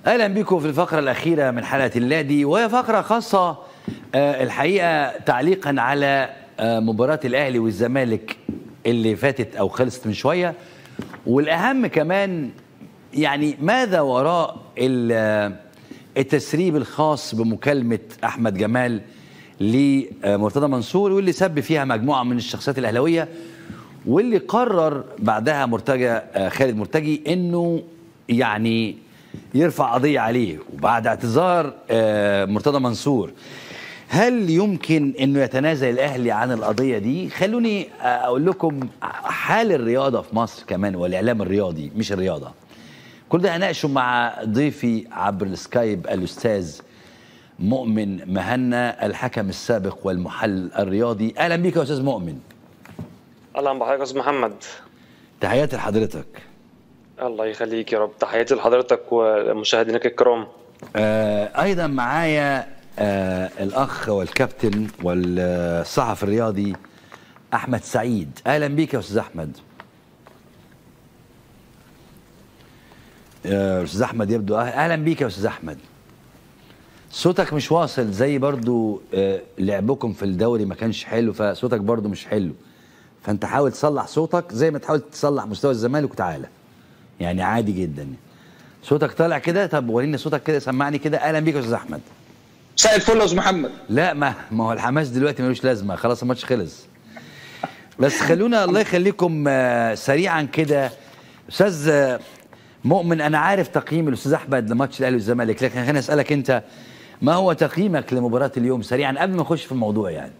اهلا بكم في الفقره الاخيره من حلقه اللادي وهي فقره خاصه آه، الحقيقه تعليقا على آه، مباراه الاهلي والزمالك اللي فاتت او خلصت من شويه والاهم كمان يعني ماذا وراء ال- آه، التسريب الخاص بمكالمه احمد جمال لمرتضى منصور واللي سب فيها مجموعه من الشخصيات الاهلاويه واللي قرر بعدها مرتجى آه، خالد مرتجي انه يعني يرفع قضيه عليه وبعد اعتذار آه، مرتضى منصور هل يمكن انه يتنازل الاهلي عن القضيه دي خلوني آه، اقول لكم حال الرياضه في مصر كمان والاعلام الرياضي مش الرياضه كل ده هناقشه مع ضيفي عبر السكايب الاستاذ مؤمن مهنا الحكم السابق والمحلل الرياضي اهلا بيك يا استاذ مؤمن اهلا بحضرتك يا استاذ محمد تحياتي لحضرتك الله يخليك يا رب تحياتي لحضرتك ومشاهدينك الكرام آه ايضا معايا آه الاخ والكابتن والصحفي الرياضي احمد سعيد اهلا بيك يا استاذ احمد آه، استاذ احمد يبدو أه- اهلا بيك يا استاذ احمد صوتك مش واصل زي برضو آه، لعبكم في الدوري ما كانش حلو فصوتك برضو مش حلو فانت حاول تصلح صوتك زي ما تحاول تصلح مستوى الزمالك وتعالى يعني عادي جدا صوتك طالع كده طب وريني صوتك كده سمعني كده اهلا بيك يا استاذ احمد مساء الفل يا استاذ محمد لا ما ما هو الحماس دلوقتي ملوش لازمه خلاص الماتش خلص بس خلونا الله يخليكم آه، سريعا كده استاذ آه، مؤمن انا عارف تقييم الاستاذ احمد لماتش الاهلي والزمالك لكن خليني اسالك انت ما هو تقييمك لمباراه اليوم سريعا قبل ما نخش في الموضوع يعني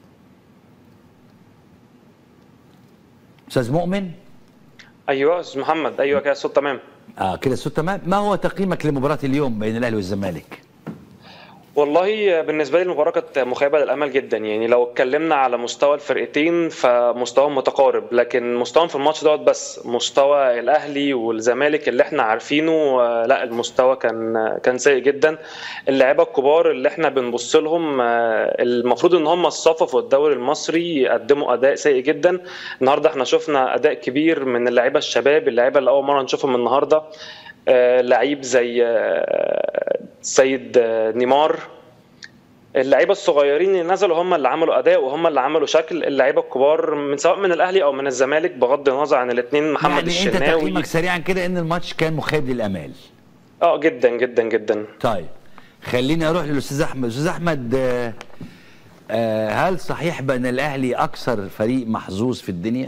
استاذ مؤمن ايوه يا استاذ محمد ايوه كده الصوت تمام اه كده الصوت تمام ما هو تقييمك لمباراه اليوم بين الاهلي والزمالك والله بالنسبه لي المباراه كانت مخيبه للامل جدا يعني لو اتكلمنا على مستوى الفرقتين فمستواهم متقارب لكن مستواهم في الماتش دوت بس مستوى الاهلي والزمالك اللي احنا عارفينه آه، لا المستوى كان كان سيء جدا اللعيبه الكبار اللي احنا بنبص لهم آه، المفروض ان هم الصفوا في الدوري المصري قدموا اداء سيء جدا النهارده احنا شفنا اداء كبير من اللعيبه الشباب اللعيبه اللي اول مره نشوفهم النهارده آه، لعيب زي آه، سيد آه، نيمار اللعيبه الصغيرين اللي نزلوا هم اللي عملوا اداء وهم اللي عملوا شكل اللعيبه الكبار من سواء من الاهلي او من الزمالك بغض النظر عن الاثنين محمد يعني انت الشناوي تقييمك سريعا كده ان الماتش كان مخيب للامال اه جدا جدا جدا طيب خليني اروح للاستاذ احمد استاذ احمد آه، آه، هل صحيح بان الاهلي اكثر فريق محظوظ في الدنيا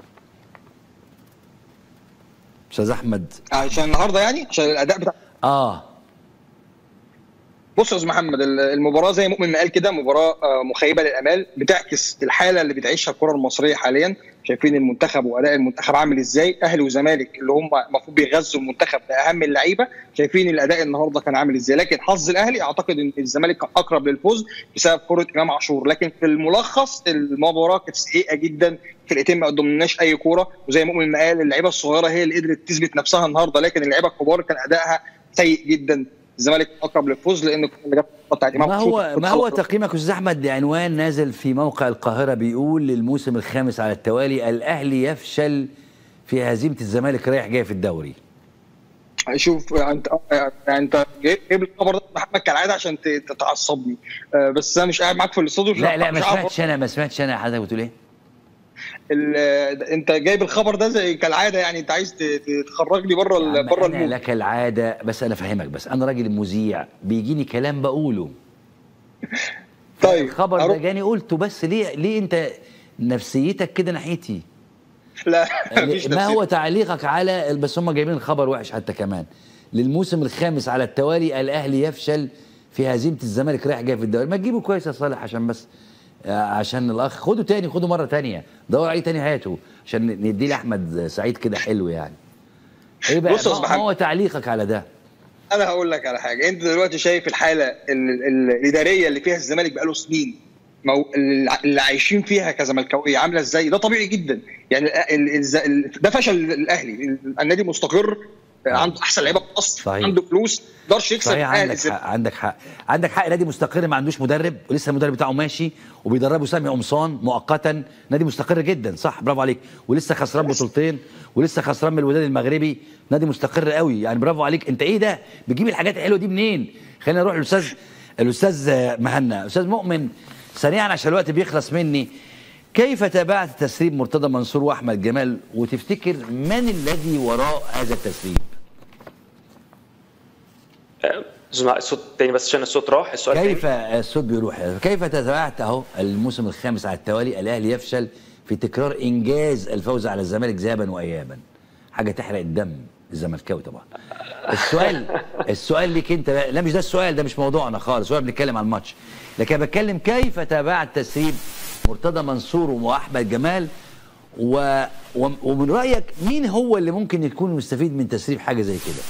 استاذ احمد عشان النهارده يعني عشان الاداء بتاع اه بص يا استاذ محمد ال- المباراه زي مؤمن ما قال كده مباراه آه، مخيبه للامال بتعكس الحاله اللي بتعيشها الكره المصريه حاليا شايفين المنتخب واداء المنتخب عامل ازاي اهلي وزمالك اللي هم المفروض بيغذوا المنتخب باهم اللعيبه شايفين الاداء النهارده كان عامل ازاي لكن حظ الاهلي اعتقد ان الزمالك كان اقرب للفوز بسبب كره امام عاشور لكن في الملخص المباراه كانت سيئه جدا فرقتين ما قدمناش اي كوره وزي مؤمن ما قال اللعيبه الصغيره هي اللي قدرت تثبت نفسها النهارده لكن اللعيبه الكبار كان ادائها سيء جدا الزمالك اقرب للفوز لان الكرة اللي جت بتاعت امام ما عاشور هو كانت ما هو خلاص. تقييمك استاذ احمد لعنوان نازل في موقع القاهره بيقول للموسم الخامس على التوالي الاهلي يفشل في هزيمه الزمالك رايح جاي في الدوري شوف انت يعني انت جايب جايب الخبر ده محمد كالعاده عشان ت- تتعصبني آه، بس انا مش قاعد معاك في الاستوديو مش لا لا عارف- ما مش عارف سمعتش انا ما سمعتش انا حضرتك بتقول ايه ال- انت جايب الخبر ده زي كالعاده يعني انت عايز ت- ت- تخرجني بره يا ال- عم بره انا المود لك العاده بس انا افهمك بس انا راجل مذيع بيجيني كلام بقوله طيب الخبر ده أروح- جاني قلته بس ليه ليه انت نفسيتك كده ناحيتي لا مفيش ما نفسي. هو تعليقك على بس هم جايبين الخبر وحش حتى كمان للموسم الخامس على التوالي الاهلي يفشل في هزيمه الزمالك رايح جاي في الدوري ما تجيبه كويس يا صالح عشان بس آه، عشان الاخ خده تاني خده مره تانية دور عليه تاني هاته عشان ندي لاحمد سعيد كده حلو يعني ايه بقى بص يا ما- أستاذ ما محمد. هو تعليقك على ده انا هقول لك على حاجه انت دلوقتي شايف الحاله ال- ال- الاداريه اللي فيها الزمالك بقاله سنين مو... الع- اللي عايشين فيها كزملكاويه عامله ازاي ده طبيعي جدا يعني ال- ال- الز- ال- ده فشل الاهلي ال- النادي مستقر عنده احسن لعيبه في مصر صحيح. عنده فلوس ما يقدرش يكسب صحيح الأهلي عندك إزاي؟ حق عندك حق عندك حق نادي مستقر ما عندوش مدرب ولسه المدرب بتاعه ماشي وبيدربه سامي قمصان مؤقتا نادي مستقر جدا صح برافو عليك ولسه خسران بطولتين ولسه خسران من الوداد المغربي نادي مستقر قوي يعني برافو عليك انت ايه ده بتجيب الحاجات الحلوه دي منين خلينا نروح للاستاذ الاستاذ مهنا استاذ مؤمن سريعا عشان الوقت بيخلص مني كيف تابعت تسريب مرتضى منصور واحمد جمال وتفتكر من الذي وراء هذا التسريب اسمع الصوت تاني بس عشان الصوت راح السؤال كيف تاني. الصوت بيروح كيف تتابعت اهو الموسم الخامس على التوالي الاهلي يفشل في تكرار انجاز الفوز على الزمالك ذهابا وايابا حاجه تحرق الدم الزملكاوي طبعا السؤال السؤال ليك انت بقى- لا مش ده السؤال ده مش موضوعنا خالص ولا بنتكلم عن الماتش لكن أنا بتكلم كيف تابعت تسريب مرتضى منصور واحمد جمال و... و... ومن رايك مين هو اللي ممكن يكون مستفيد من تسريب حاجه زي كده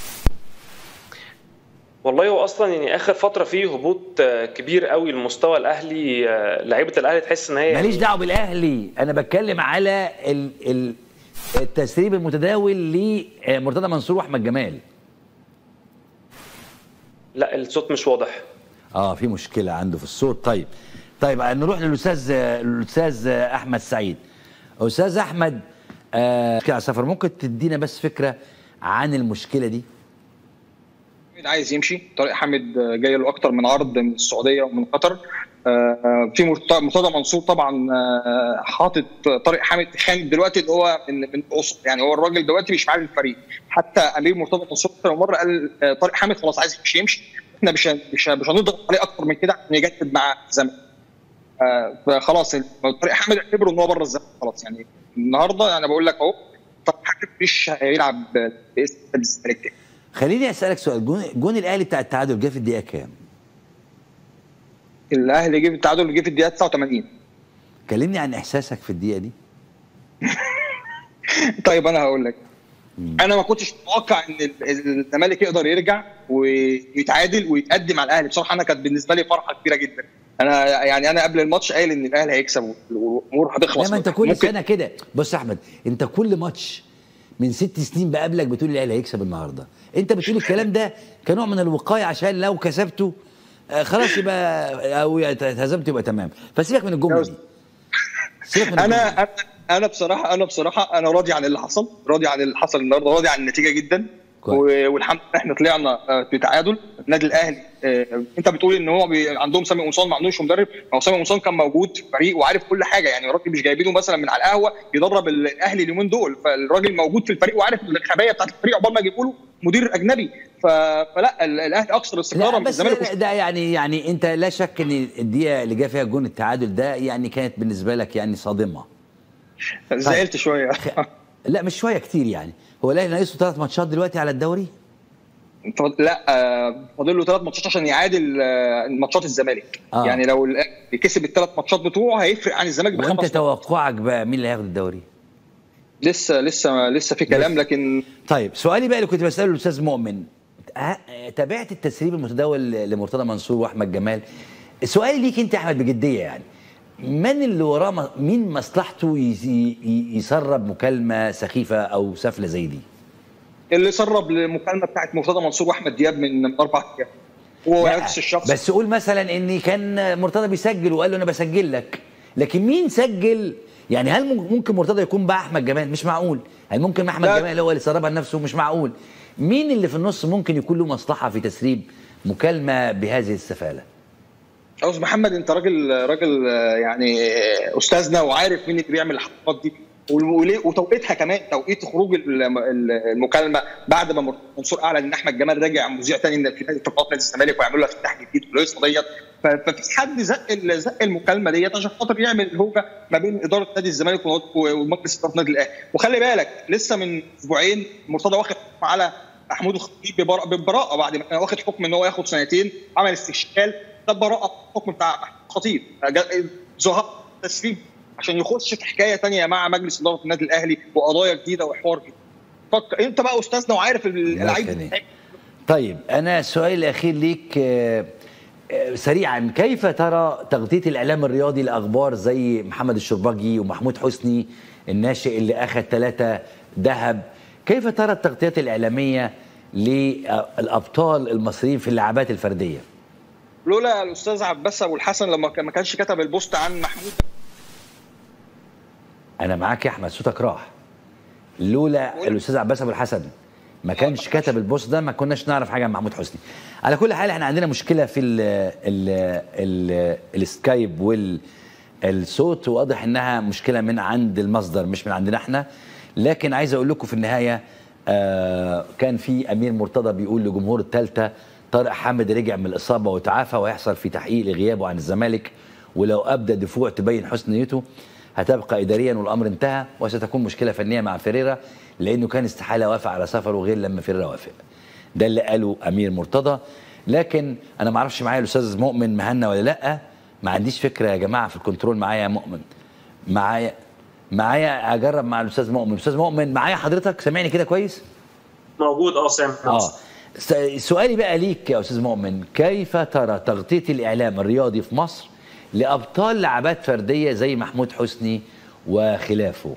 والله هو اصلا يعني اخر فتره فيه هبوط آه، كبير قوي لمستوى الاهلي آه، لعيبه الاهلي تحس ان هي ماليش يعني- دعوه بالاهلي انا بتكلم على ال ال التسريب المتداول لمرتضى منصور واحمد جمال لا الصوت مش واضح اه في مشكله عنده في الصوت طيب طيب نروح للاستاذ الاستاذ احمد سعيد استاذ احمد آه على سفر ممكن تدينا بس فكره عن المشكله دي حميد عايز يمشي طارق حامد جاي له اكتر من عرض من السعوديه ومن قطر آه، في مرت- مرتضى منصور طبعا آه، حاطط طارق حامد خان دلوقتي اللي هو من من الاسر يعني هو الراجل دلوقتي مش معاه الفريق حتى امير مرتضى منصور أكتر من مره قال آه، طارق حامد خلاص عايز يمشي يمشي احنا مش هن- مش هن- مش هنضغط عليه اكتر من كده عشان يجدد مع الزمالك آه، فخلاص طارق حامد اعتبره ان هو بره الزمالك خلاص يعني النهارده انا بقول لك اهو طارق حامد مش هيلعب باسم الزمالك تاني خليني اسالك سؤال جون, جون الاهلي بتاع التعادل جه في الدقيقه كام الاهلي جه في التعادل جه في الدقيقه 89 كلمني عن احساسك في الدقيقه دي طيب انا هقول لك انا ما كنتش متوقع ان ال- الزمالك يقدر يرجع ويتعادل ويتقدم على الاهلي بصراحه انا كانت بالنسبه لي فرحه كبيره جدا انا يعني انا قبل الماتش قايل ان الاهلي هيكسب والامور هتخلص لا ما انت كل ممكن- سنه كده بص يا احمد انت كل ماتش من ست سنين بقابلك بتقول الاهلي هيكسب النهارده انت بتقول الكلام ده كنوع من الوقايه عشان لو كسبته آه، خلاص يبقى او اتهزمت يبقى تمام فسيبك من الجمله دي سيبك من الجملة دي. انا انا انا بصراحه انا بصراحه انا راضي عن اللي حصل راضي عن اللي حصل النهارده راضي عن النتيجه جدا كويس. و- والحمد لله احنا طلعنا آه، بتعادل النادي الاهلي آه، انت بتقول ان هو بي- عندهم سامي قمصان ما عندوش مدرب ما هو سامي قمصان كان موجود في الفريق وعارف كل حاجه يعني الراجل مش جايبينه مثلا من على القهوه يدرب الاهلي اليومين دول فالراجل موجود في الفريق وعارف الخبايا بتاعت الفريق عقبال ما يجيبوا له مدير اجنبي ف... فلا ال- الاهلي اكثر استقرارا لا من بس الزمالك لا- ده يعني يعني انت لا شك ان الدقيقه اللي جه فيها جون التعادل ده يعني كانت بالنسبه لك يعني صادمه زعلت شويه لا مش شويه كتير يعني هو الاهلي ناقصه ثلاث ماتشات دلوقتي على الدوري فاضل- لا آه، فاضل له ثلاث ماتشات عشان يعادل آه، ماتشات الزمالك آه. يعني لو الاهلي كسب الثلاث ماتشات بتوعه هيفرق عن الزمالك وانت بخمس نقط. توقعك بقى مين اللي هياخد الدوري لسه لسه لسه في كلام لكن طيب سؤالي بقى اللي كنت بساله الاستاذ مؤمن ه- تابعت التسريب المتداول لمرتضى منصور واحمد جمال سؤالي ليك انت يا احمد بجديه يعني من اللي وراه م- مين مصلحته يس- ي- يسرب مكالمه سخيفه او سفله زي دي اللي سرب المكالمه بتاعت مرتضى منصور واحمد دياب من اربع ايام هو لا، نفس الشخص بس قول مثلا ان كان مرتضى بيسجل وقال له انا بسجل لك لكن مين سجل يعني هل مم- ممكن مرتضى يكون مع احمد جمال مش معقول هل ممكن احمد لا. جمال هو اللي سربها لنفسه مش معقول مين اللي في النص ممكن يكون له مصلحه في تسريب مكالمه بهذه السفاله استاذ محمد انت راجل راجل آه، يعني آه، استاذنا وعارف مين اللي بيعمل الحركات دي وليه- وتوقيتها كمان توقيت خروج الم- ال- المكالمه بعد ما مرتضى منصور اعلن ان احمد جمال راجع مذيع تاني إن في نادي اتفاقات نادي الزمالك ويعملوا له افتتاح جديد والقصه ديت ف- ففي حد زق ال- زق المكالمه ديت عشان خاطر يعمل الهوجه ما بين اداره نادي الزمالك و- ومجلس اداره النادي الاهلي وخلي بالك لسه من اسبوعين مرتضى واخد حكم على محمود الخطيب ببراءه ببراءه بعد ما كان واخد حكم ان هو ياخد سنتين عمل استشكال ده براءه الحكم بتاع محمود الخطيب جا- ظهر تسريب عشان يخش في حكايه تانية مع مجلس اداره النادي الاهلي وقضايا جديده وحوار جديد فك... انت بقى استاذنا وعارف اللعيب كان إيه؟ طيب انا سؤالي الاخير ليك آه، آه، سريعا كيف ترى تغطيه الاعلام الرياضي لاخبار زي محمد الشربجي ومحمود حسني الناشئ اللي اخذ ثلاثه ذهب كيف ترى التغطيات الاعلاميه للابطال المصريين في اللعبات الفرديه لولا الاستاذ عباس ابو الحسن لما ما كانش كتب البوست عن محمود انا معاك يا احمد صوتك راح لولا الاستاذ عباس ابو الحسن ما كانش كتب البوست ده ما كناش نعرف حاجه عن محمود حسني على كل حال احنا عندنا مشكله في ال ال ال السكايب والصوت واضح انها مشكله من عند المصدر مش من عندنا احنا لكن عايز اقول لكم في النهايه آه كان في امير مرتضى بيقول لجمهور الثالثه طارق حامد رجع من الاصابه وتعافى ويحصل في تحقيق لغيابه عن الزمالك ولو ابدى دفوع تبين حسن نيته هتبقى اداريا والامر انتهى وستكون مشكله فنيه مع فيريرا لانه كان استحاله وافق على سفره غير لما فيريرا وافق ده اللي قاله امير مرتضى لكن انا ما اعرفش معايا الاستاذ مؤمن مهنا ولا لا ما عنديش فكره يا جماعه في الكنترول معايا يا مؤمن معايا معايا اجرب مع الاستاذ مؤمن استاذ مؤمن معايا حضرتك سامعني كده كويس موجود اه سامع اه س- سؤالي بقى ليك يا استاذ مؤمن كيف ترى تغطيه الاعلام الرياضي في مصر لابطال لعبات فرديه زي محمود حسني وخلافه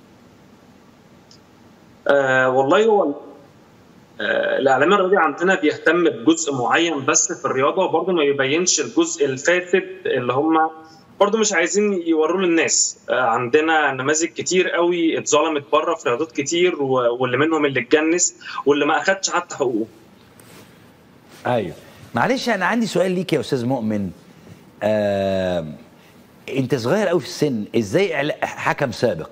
آه والله هو آه الاعلام الرياضي عندنا بيهتم بجزء معين بس في الرياضه وبرضه ما يبينش الجزء الفاسد اللي هم برضه مش عايزين يوروه للناس آه عندنا نماذج كتير قوي اتظلمت بره في رياضات كتير و- واللي منهم اللي اتجنس واللي ما اخدش حتى حقوقه ايوه معلش انا عندي سؤال ليك يا استاذ مؤمن آه، انت صغير قوي في السن ازاي إعلا- حكم سابق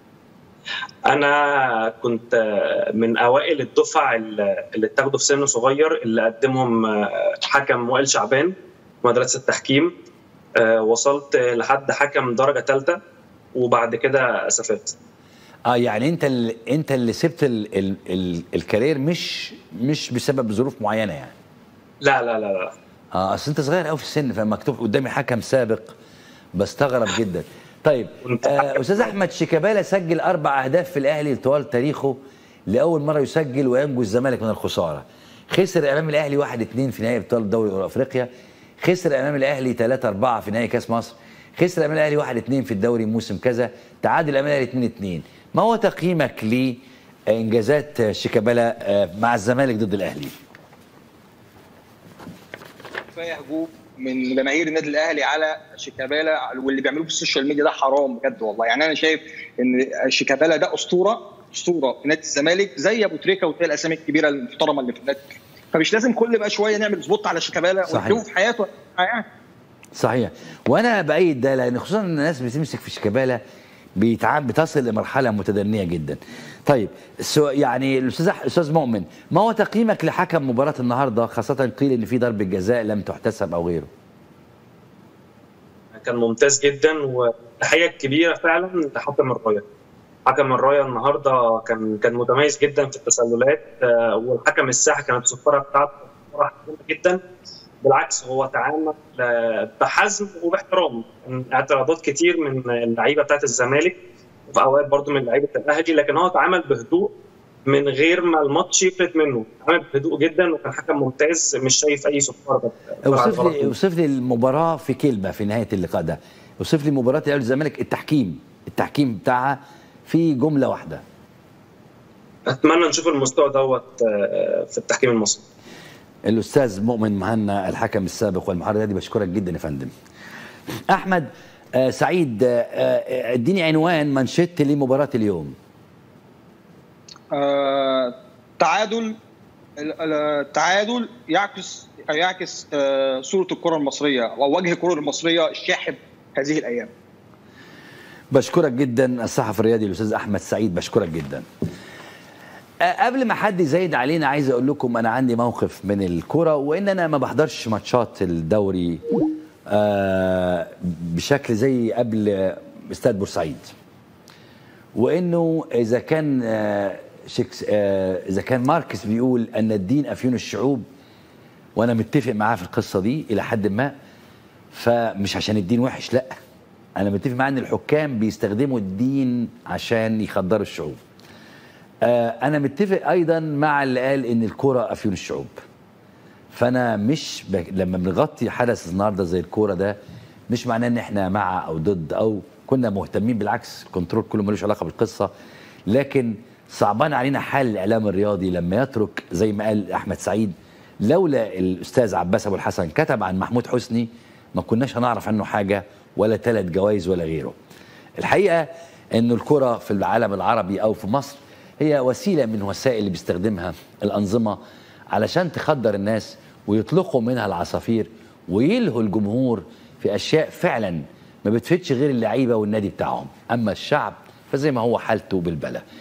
انا كنت آه، من اوائل الدفع اللي اللي اتاخدوا في سن صغير اللي قدمهم آه، حكم وائل شعبان في مدرسه التحكيم آه، وصلت لحد حكم درجه ثالثه وبعد كده سافرت اه يعني انت اللي انت اللي سبت ال ال ال الكارير مش مش بسبب ظروف معينه يعني لا لا لا لا اه اصل انت صغير قوي في السن فمكتوب قدامي حكم سابق بستغرب جدا طيب كنت آه حكم استاذ احمد شيكابالا سجل اربع اهداف في الاهلي طوال تاريخه لاول مره يسجل وينجو الزمالك من الخساره خسر امام الاهلي 1 2 في نهائي ابطال دوري افريقيا خسر امام الاهلي 3 4 في نهائي كاس مصر خسر امام الاهلي 1 2 في الدوري موسم كذا تعادل امام الاهلي 2 2 ما هو تقييمك لانجازات شيكابالا آه، مع الزمالك ضد الاهلي كفايه هجوم من جماهير النادي الاهلي على شيكابالا واللي بيعملوه في السوشيال ميديا ده حرام بجد والله يعني انا شايف ان شيكابالا ده اسطوره اسطوره في نادي الزمالك زي ابو تريكه وزي الاسامي الكبيره المحترمه اللي في النادي فمش لازم كل بقى شويه نعمل سبوت على شيكابالا صحيح. ونشوف في حياته يعني صحيح وانا بايد ده لان خصوصا ان الناس بتمسك في شيكابالا بيتعب بتصل لمرحله متدنيه جدا طيب سو يعني الاستاذ أح- الاستاذ مؤمن ما هو تقييمك لحكم مباراه النهارده خاصه قيل ان في ضربه جزاء لم تحتسب او غيره كان ممتاز جدا والتحيه الكبيره فعلا لحكم الرايه حكم الرايه النهارده كان كان متميز جدا في التسللات آه، والحكم الساحه كانت الصفاره بتاعته صفاره حكيمة جدا بالعكس هو تعامل آه، بحزم وباحترام كان اعتراضات كتير من اللعيبه بتاعت الزمالك وفي اوقات برضو من لعيبه الاهلي لكن هو تعامل بهدوء من غير ما الماتش يفلت منه تعامل بهدوء جدا وكان حكم ممتاز مش شايف اي صفاره اوصف لي اوصف لي المباراه في كلمه في نهايه اللقاء ده اوصف لي مباراه الاهلي والزمالك التحكيم التحكيم بتاعها في جمله واحده اتمنى نشوف المستوى دوت آه، في التحكيم المصري الاستاذ مؤمن مهنا الحكم السابق والمحرر الرياضي بشكرك جدا يا فندم احمد آه سعيد آه، آه، اديني عنوان منشط لمباراه اليوم آه تعادل ال- ال- التعادل يعكس يعكس آه صوره الكره المصريه او وجه الكره المصريه الشاحب هذه الايام بشكرك جدا الصحفي الرياضي الاستاذ احمد سعيد بشكرك جدا آه، قبل ما حد يزايد علينا عايز اقول لكم انا عندي موقف من الكرة وان انا ما بحضرش ماتشات الدوري آه، بشكل زي قبل آه، استاد بورسعيد وانه اذا كان آه، شكس آه، اذا كان ماركس بيقول ان الدين افيون الشعوب وانا متفق معاه في القصه دي الى حد ما فمش عشان الدين وحش لا انا متفق معاه ان الحكام بيستخدموا الدين عشان يخدروا الشعوب آه، انا متفق ايضا مع اللي قال ان الكره افيون الشعوب فانا مش ب... لما بنغطي حدث النهارده زي الكوره ده مش معناه ان احنا مع او ضد او كنا مهتمين بالعكس الكنترول كله ملوش علاقه بالقصه لكن صعبان علينا حال الاعلام الرياضي لما يترك زي ما قال احمد سعيد لولا الاستاذ عباس ابو الحسن كتب عن محمود حسني ما كناش هنعرف عنه حاجه ولا ثلاث جوائز ولا غيره الحقيقه ان الكره في العالم العربي او في مصر هي وسيله من وسائل اللي بيستخدمها الانظمه علشان تخدر الناس ويطلقوا منها العصافير ويلهوا الجمهور في اشياء فعلا ما بتفيدش غير اللعيبه والنادي بتاعهم اما الشعب فزي ما هو حالته بالبلا